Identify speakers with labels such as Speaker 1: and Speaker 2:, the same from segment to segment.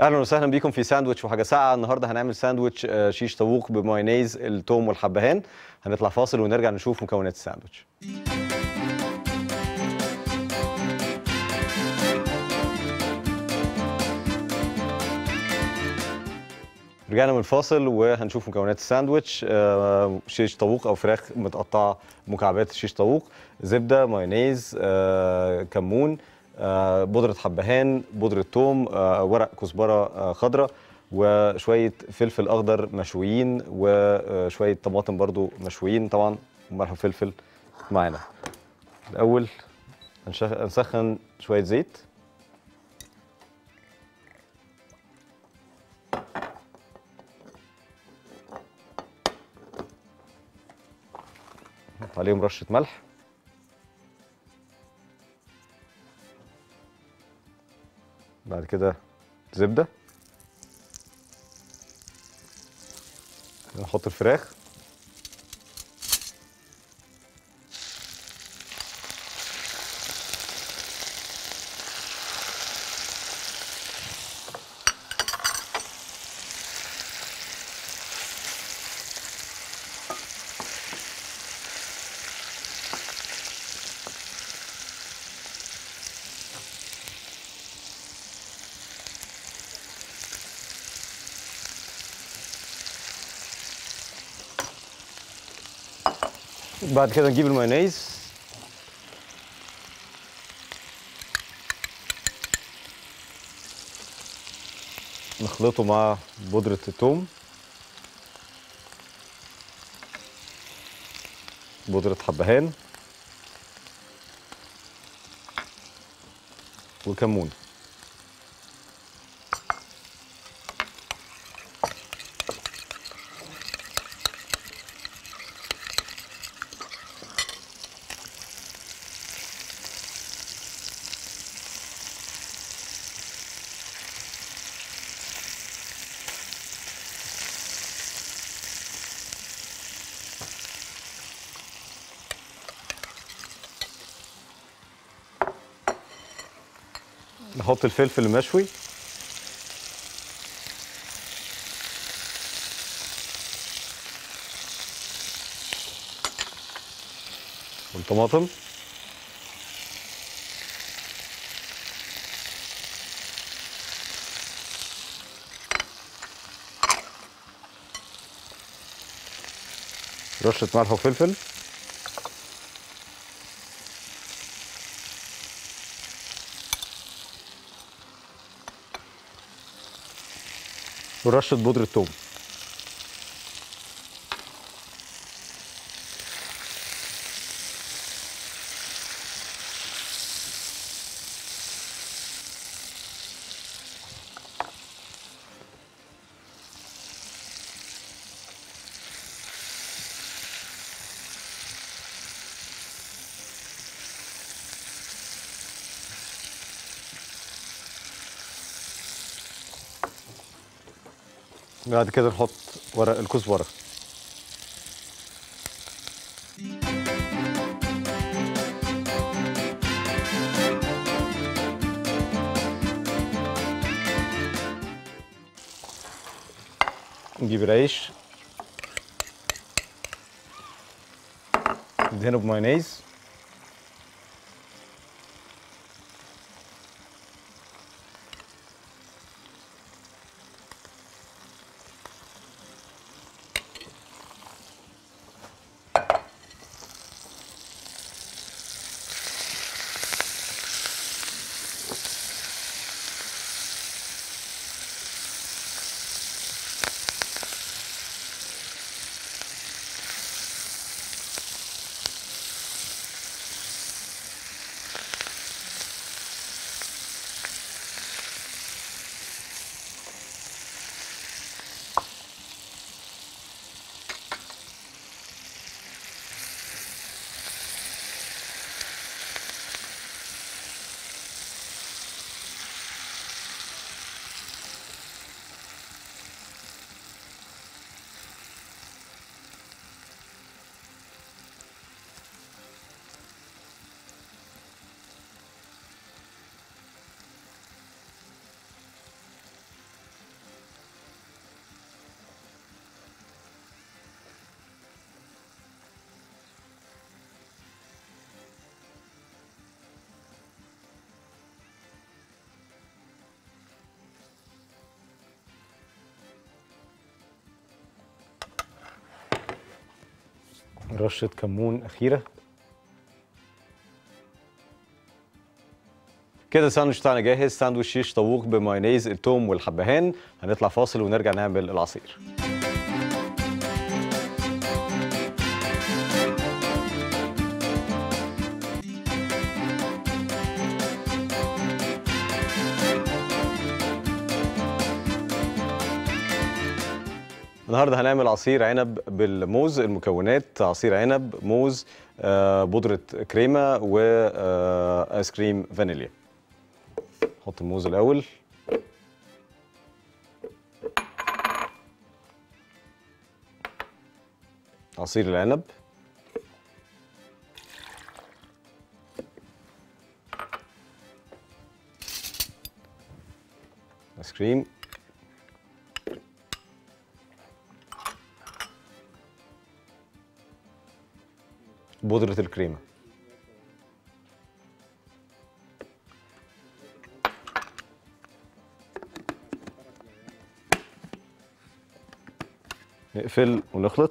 Speaker 1: اهلا وسهلا بيكم في ساندوتش وحاجه ساقعه النهارده هنعمل ساندوتش آه، شيش طاووق بمايونيز التوم والحبهان هنطلع فاصل ونرجع نشوف مكونات الساندوتش رجعنا من الفاصل وهنشوف مكونات الساندوتش آه، شيش طاووق او فراخ متقطعه مكعبات شيش طاووق زبده مايونيز آه، كمون آه، بودره حبهان بودره ثوم آه، ورق كزبره آه، خضراء وشويه فلفل اخضر مشويين وشويه طماطم برضو مشويين طبعا ملح وفلفل معانا الاول هنشغ- هنسخن شويه زيت نحط عليهم رشه ملح بعد كده زبده نحط الفراخ بعد كده نجيب المايونيز نخلطه مع بودرة الثوم بودرة حبهان وكمون نحط الفلفل المشوي والطماطم رشة ملح وفلفل ورشة بودرة ثوم بعد كده نحط ورق الكزبرة نجيب العيش ندهنه بمايونيز رشه كمون اخيره كده الساندوتش بتاعنا جاهز ساندوتش شيش طاووق بمايونيز التوم والحبهان هنطلع فاصل ونرجع نعمل العصير النهارده هنعمل عصير عنب بالموز المكونات عصير عنب موز آه، بودرة كريمة وآيس كريم فانيليا نحط الموز الأول عصير العنب آيس كريم بودرة الكريمة نقفل ونخلط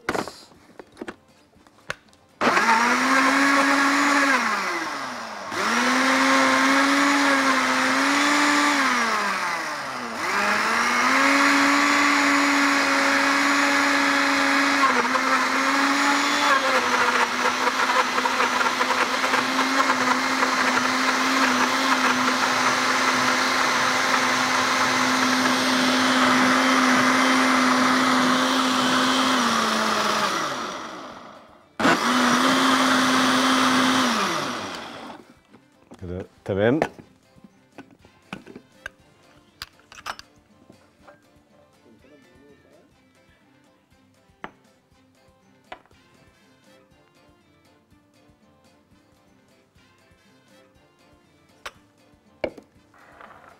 Speaker 1: كده تمام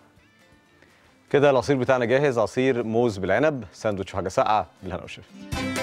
Speaker 1: كده العصير بتاعنا جاهز عصير موز بالعنب ساندوتش وحاجه ساقعه بالهنا والشفا